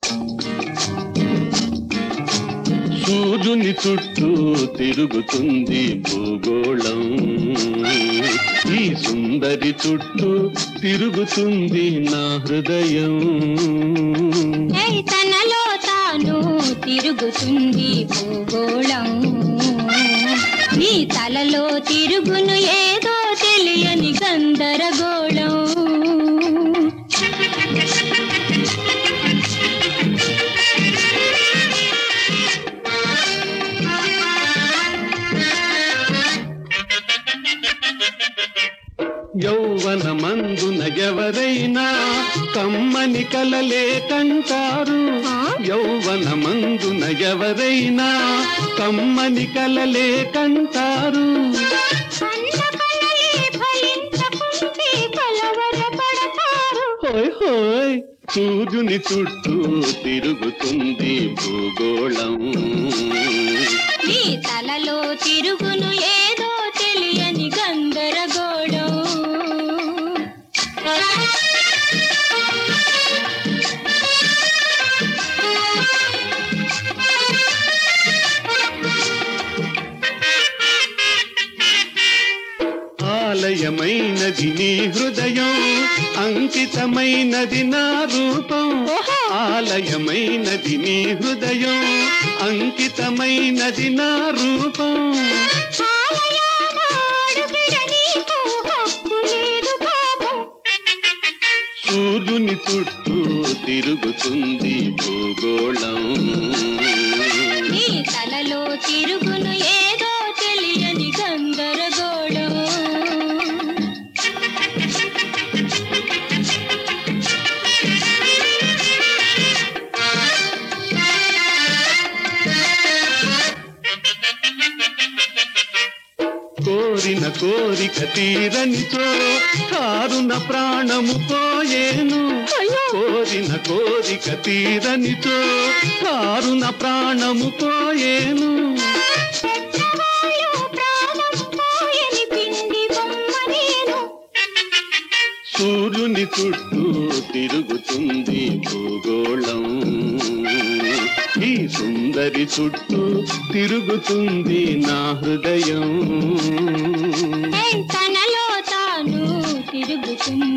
సూర్యుని చుట్టూ తిరుగుతుంది భూగోళం ఈ సుందరి చుట్టూ తిరుగుతుంది నా హృదయం ఏయ్ తనలో తాను తిరుగుతుంది భూగోళం నీ తలలో తిరుగును ఏదో తెలియని గందరగోళం యౌవన మందున ఎవరైనా కమ్మని కలలే కంటారు యౌవన మందున ఎవరైనా కమ్మని కలలే కంటారు అన్నకలలే ఫలించకుంటే కలవరపడతారు హోయ్ హోయ్ సూర్యుని చుట్టూ తిరుగుతుంది భూగోళం నీ తలలో తిరుగును ఏదో తెలియని గందరగోళం ఆలయమైనది నీ హృదయం అంకితమైనది నా రూపం ఆలయమైనది నీ హృదయం అంకితమైనది నా రూపం ఆలయాన అడుగుడ నీకు హక్కు లేదు పాపం సూర్యుని చుట్టూ తిరుగుతుంది భూగోళం నీ తలలో తిరుగును ఏదో తెలియని గందరగోళం కోరిన కోరిక తీరనిచో కారున ప్రాణము పోయేను కోరిన కోరిక తీరనిచో కారున ప్రాణము పోయేను పెద్దవాళ్ళు ప్రాణం పోయని పిండి బొమ్మ నేను సూర్యుని చుట్టూ తిరుగుతుంది భూగోళం ఈ సుందరి చుట్టూ తిరుగుతుంది నా హృదయం ఏయ్ తనలో తాను తిరుగుతుంది